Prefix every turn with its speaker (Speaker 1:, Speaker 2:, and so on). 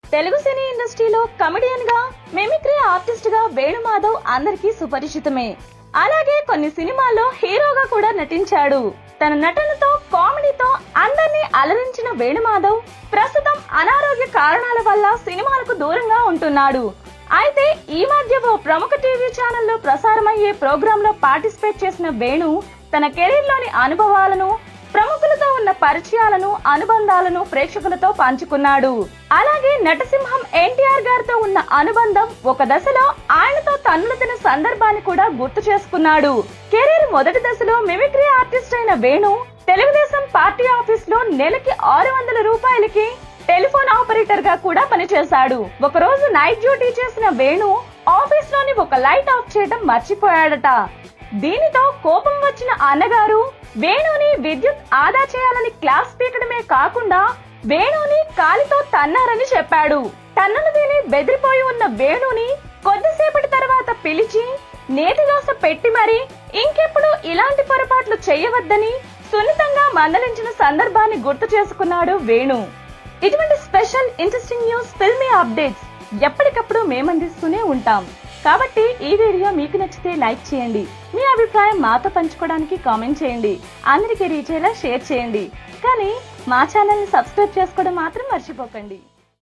Speaker 1: తెలుగు సినీ ఇండస్ట్రీలో కమెడియన్ గా mimicry artist గా వేణుమాధవ్ అందరికీ సుపరిచితమే అలాగే కొన్ని సినిమాల్లో హీరోగా కూడా నటించాడు తన నటనతో కామెడీతో అందరినీ అలరించిన వేణుమాధవ్ ప్రస్తుతం అనారోగ్య కారణాల వల్ల సినిమాలకు దూరంగా ఉంటున్నాడు అయితే ఈ మధ్య ఓ ప్రముఖ టీవీ ఛానల్లో ప్రసారమయ్యే ప్రోగ్రామ్ లో పార్టిసిపేట్ చేసిన వేణు తన కెరీర్ లోని అనుభవాలను ప్రముఖులతో ఉన్న పరిచయాలను అనుబంధాలను ప్రేక్షకులతో పంచుకున్నాడు అలాగే నటసింహం ఎన్టీఆర్ గారితో ఉన్న అనుబంధం ఒక దశలో ఆయనతో తన్నులు తిన సందర్భాన్ని కూడా గుర్తు చేసుకున్నాడు కెరీర్ మొదటి దశలో మిమిక్రీ ఆర్టిస్ట్ అయిన వేణు తెలుగుదేశం పార్టీ ఆఫీస్ లో నెలకి ఆరు వందల రూపాయలకి టెలిఫోన్ ఆపరేటర్ గా కూడా పనిచేశాడు ఒక రోజు నైట్ డ్యూటీ చేసిన వేణు ఆఫీస్ లోని ఒక లైట్ ఆఫ్ చేయడం మర్చిపోయాడట దీనితో కోపం వచ్చిన అన్నగారు వేణుని విద్యుత్ ఆదా చేయాలని క్లాస్ పీకడమే కాకుండా వేణుని కాలితో తన్నారని చెప్పాడు తన్నులు తిని బెదిరిపోయి ఉన్న వేణుని కొద్దిసేపటి తర్వాత పిలిచి నేతి దోశ పెట్టి మరి ఇంకెప్పుడు ఇలాంటి పొరపాట్లు చేయవద్దని సున్నితంగా మందలించిన సందర్భాన్ని గుర్తు చేసుకున్నాడు వేణు ఇటువంటి special interesting news filmy updates ఎప్పటికప్పుడు మేమందిస్తూనే ఉంటాం కాబట్టి ఈ వీడియో మీకు నచ్చితే లైక్ చేయండి మీ అభిప్రాయం మాతో పంచుకోవడానికి కామెంట్ చేయండి అందరికీ రీచ్ అయ్యేలా షేర్ చేయండి కానీ మా ఛానల్ని సబ్స్క్రైబ్ చేసుకోవడం మాత్రం మర్చిపోకండి